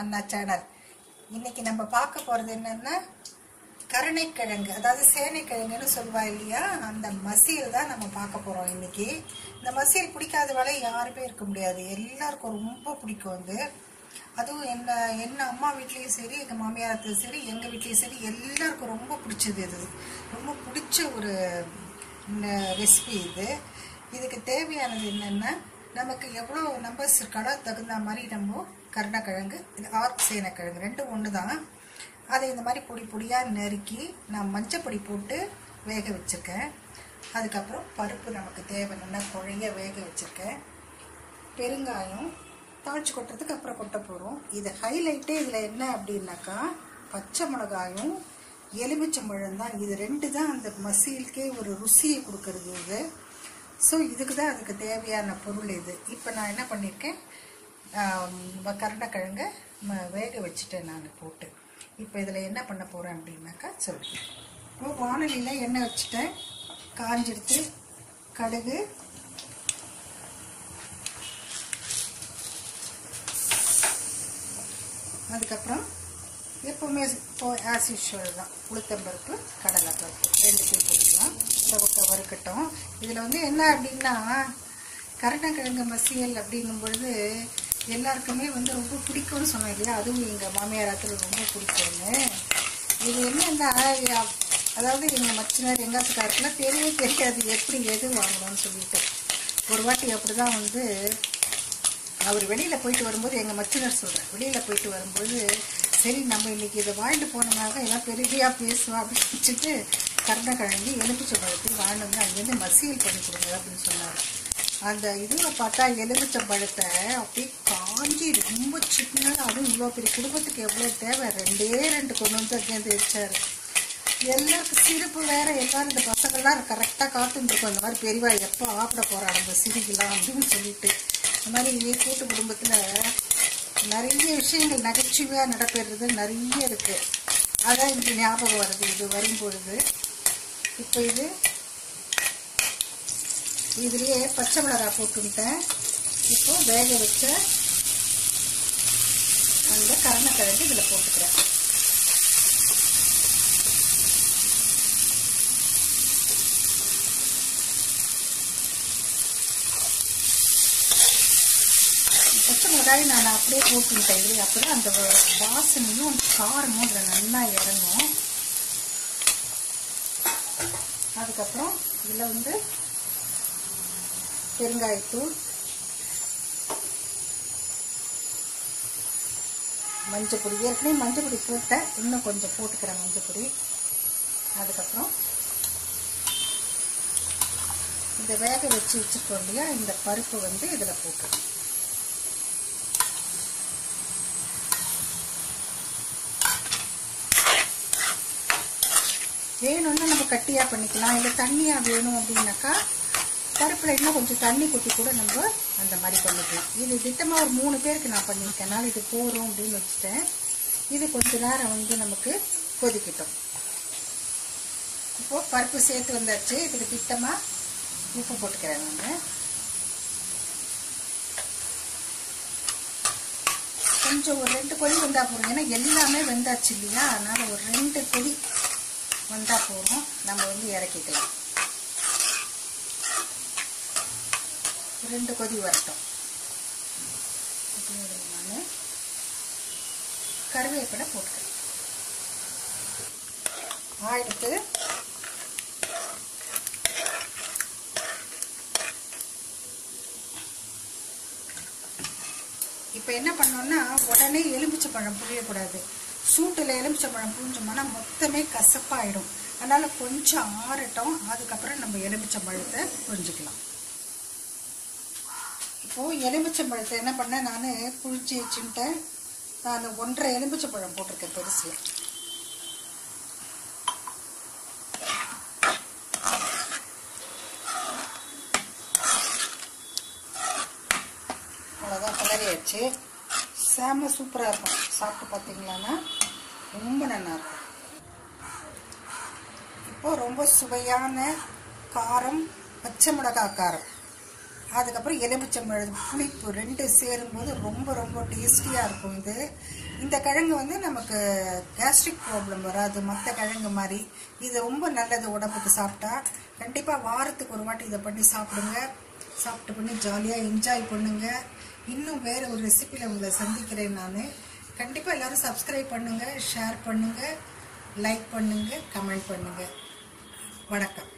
அண்ணா channel இன்னைக்கு நம்ம பார்க்க போறது என்னன்னா கருணைக்கிழங்கு அதாவது சேனைக்கிழங்குன்னு சொல்லுவா இல்லையா அந்த மசியல் தான் நம்ம பார்க்க போறோம் இன்னைக்கு இந்த மசியல் பிடிக்காதவால யாருமே இருக்க முடியாது எல்லாருக்கும் ரொம்ப பிடிக்கும் வந்து அதுவும் என்ன என்ன அம்மா வீட்லேயும் சரி எங்கள் மாமியாரத்துலையும் சரி எங்கள் வீட்லேயும் சரி எல்லாருக்கும் ரொம்ப பிடிச்சது இது ரொம்ப பிடிச்ச ஒரு ரெசிபி இது இதுக்கு தேவையானது என்னென்னா நமக்கு எவ்வளோ நம்பர்ஸ் இருக்காலோ தகுந்த மாதிரி நம்ம கருணக்கிழங்கு இது ஆர் சேனக்கிழங்கு ரெண்டும் ஒன்று தான் அதை இந்த மாதிரி பொடி பொடியாக நறுக்கி நான் மஞ்சப்பொடி போட்டு வேக வச்சுருக்கேன் அதுக்கப்புறம் பருப்பு நமக்கு தேவைன்னா குழைய வேக வச்சுருக்கேன் பெருங்காயம் தாளிச்சு கொட்டுறதுக்கு அப்புறம் கொட்ட போகிறோம் இது ஹைலைட்டே இதில் என்ன அப்படின்னாக்கா பச்சை மிளகாயும் எலுமிச்சம்பழம் தான் இது ரெண்டு தான் அந்த மசீலுக்கே ஒரு ருசியை கொடுக்கறது இது ஸோ இதுக்கு தான் அதுக்கு தேவையான பொருள் இது இப்போ நான் என்ன பண்ணியிருக்கேன் கரண்டக்கிழங்க வேக வச்சுட்டேன் நான் போட்டு இப்போ இதில் என்ன பண்ண போகிறேன் அப்படின்னாக்கா சொல்கிறேன் இப்போ வானலியில் எண்ணெய் வச்சுட்டேன் காஞ்சிடுத்து கடுகு அதுக்கப்புறம் எப்போவுமே இப்போ ஆஸ் யூஷுவல் தான் உளுத்தம்பருப்பு கடலைப்பருப்பு ரெண்டுத்தையும் போட்டுக்கலாம் இந்த பக்கம் வறுக்கட்டும் இதில் வந்து என்ன அப்படின்னா கருணக்கிழங்கு மசியல் அப்படிங்கும் பொழுது எல்லாருக்குமே வந்து ரொம்ப பிடிக்கும்னு சொன்னோம் இல்லையா அதுவும் எங்கள் மாமியாராத்தில் ரொம்ப பிடிக்கும்னு இது என்னன்னா அதாவது எங்கள் மச்சினர் எங்காத்துக்காருக்குலாம் தெரியவே தெரியாது எப்படி எது வாங்கணும்னு சொல்லிட்டு ஒரு வாட்டி அப்படி தான் வந்து அவர் வெளியில் போயிட்டு வரும்போது எங்கள் மச்சினர் சொல்கிறேன் வெளியில் போயிட்டு வரும்போது சரி நம்ம இன்னைக்கு இதை வாங்கிட்டு போனோம்னாக்க எல்லாம் பெருமையாக பேசுவோம் அப்படின்னு வச்சுட்டு கருணக்கிழங்கு எலுமிச்சை பழத்தையும் வாங்கிட்டு வந்து அங்கேருந்து மசியல் பண்ணி கொடுங்க அப்படின்னு சொன்னார் அந்த இதில் பார்த்தா எலுமிச்சை பழத்தை அப்படியே காஞ்சி ரொம்ப சின்னதாக அதுவும் இவ்வளோ பெரிய குடும்பத்துக்கு எவ்வளோ தேவை ரெண்டே ரெண்டு கொண்டு வந்து அங்கேருந்து வச்சார் எல்லாருக்கும் சிரிப்பு வேற எல்லாரும் இந்த பசங்கள்லாம் கரெக்டாக காத்துருக்கோம் இந்த மாதிரி பெரியவா எப்போ ஆப்பிட போகிறாங்க நம்ம சிரிக்கலாம் அப்படின்னு சொல்லிட்டு இந்த மாதிரி இதே கூட்டு குடும்பத்தில் நிறைய விஷயங்கள் நகைச்சுவையாக நடைபெறுறது நிறைய இருக்குது அதான் எனக்கு ஞாபகம் வருது இது வரும்பொழுது இப்போ இது இதுலேயே பச்சை மிளகாய் போட்டுவிட்டேன் இப்போ வேக வச்ச அந்த கருணக்கிழங்கு இதில் போட்டுக்கிறேன் பச்சை மிளகாய் நான் அப்படியே போட்டுவிட்டேன் இது அப்போ தான் அந்த வாசனையும் அந்த காரமும் அதில் நல்லா இறங்கும் அதுக்கப்புறம் இதில் வந்து பெருங்காயத்தூள் மஞ்சப்பொடி ஏற்கனவே மஞ்சப்பொடி போட்டேன் இன்னும் கொஞ்சம் போட்டுக்கிறேன் மஞ்சப்பொடி அதுக்கப்புறம் இந்த வேக வச்சு வச்சுருக்கோம் இல்லையா இந்த பருப்பு வந்து இதில் போட்டுருக்கேன் வேணும்னா நம்ம கட்டியாக பண்ணிக்கலாம் இல்லை தண்ணியாக வேணும் அப்படின்னாக்கா பருப்பில் இன்னும் கொஞ்சம் தண்ணி கொட்டி கூட நம்ம அந்த மாதிரி பண்ணிக்கலாம் இது திட்டமாக ஒரு மூணு பேருக்கு நான் பண்ணியிருக்கேனால இது போகிறோம் அப்படின்னு வச்சுட்டேன் இது கொஞ்ச நேரம் வந்து நமக்கு கொதிக்கட்டும் இப்போது பருப்பு சேர்த்து வந்தாச்சு இதுக்கு திட்டமாக உப்பு போட்டுக்கிறேன் நான் கொஞ்சம் ஒரு ரெண்டு கொதி வந்தால் போதும் ஏன்னா எல்லாமே வெந்தாச்சு இல்லையா அதனால் ஒரு ரெண்டு கொதி வந்தால் போதும் நம்ம வந்து இறக்கிக்கலாம் ரெண்டு கொதி வரட்டும் நான் கருவேப்பிலை போட்டுக்கிறேன் ஆயிடுத்து இப்போ என்ன பண்ணோம்னா உடனே எலுமிச்சை பழம் புழியக்கூடாது சூட்டில் எலுமிச்சை பழம் புழிஞ்சோம்னா மொத்தமே கசப்பாயிடும் அதனால் கொஞ்சம் ஆறட்டும் அதுக்கப்புறம் நம்ம எலுமிச்சை பழத்தை புழிஞ்சிக்கலாம் இப்போது எலுமிச்சை பழத்தை என்ன பண்ணேன் நான் புழிச்சு வச்சுட்டேன் நான் ஒன்றரை எலுமிச்சை பழம் போட்டிருக்கேன் பெருசில் அவ்வளோதான் கிளறியாச்சு செம சூப்பராக இருக்கும் சாப்பிட்டு பார்த்தீங்களான்னா ரொம்ப நல்லா இருக்கும் இப்போ ரொம்ப சுவையான காரம் பச்சை மிளகாய் காரம் அதுக்கப்புறம் எலுமிச்சம்பழம் புளிப்பு ரெண்டு சேரும்போது ரொம்ப ரொம்ப டேஸ்டியாக இருக்கும் இது இந்த கிழங்கு வந்து நமக்கு கேஸ்ட்ரிக் ப்ராப்ளம் வராது மற்ற கிழங்கு மாதிரி இது ரொம்ப நல்லது உடம்புக்கு சாப்பிட்டா கண்டிப்பாக வாரத்துக்கு ஒரு வாட்டி இதை பண்ணி சாப்பிடுங்க சாப்பிட்டு பண்ணி ஜாலியாக என்ஜாய் பண்ணுங்க இன்னும் வேறு ஒரு ரெசிபியில் உங்களை சந்திக்கிறேன் நான் கண்டிப்பாக எல்லாரும் சப்ஸ்கிரைப் பண்ணுங்கள் ஷேர் பண்ணுங்கள் லைக் பண்ணுங்கள் கமெண்ட் பண்ணுங்கள் வணக்கம்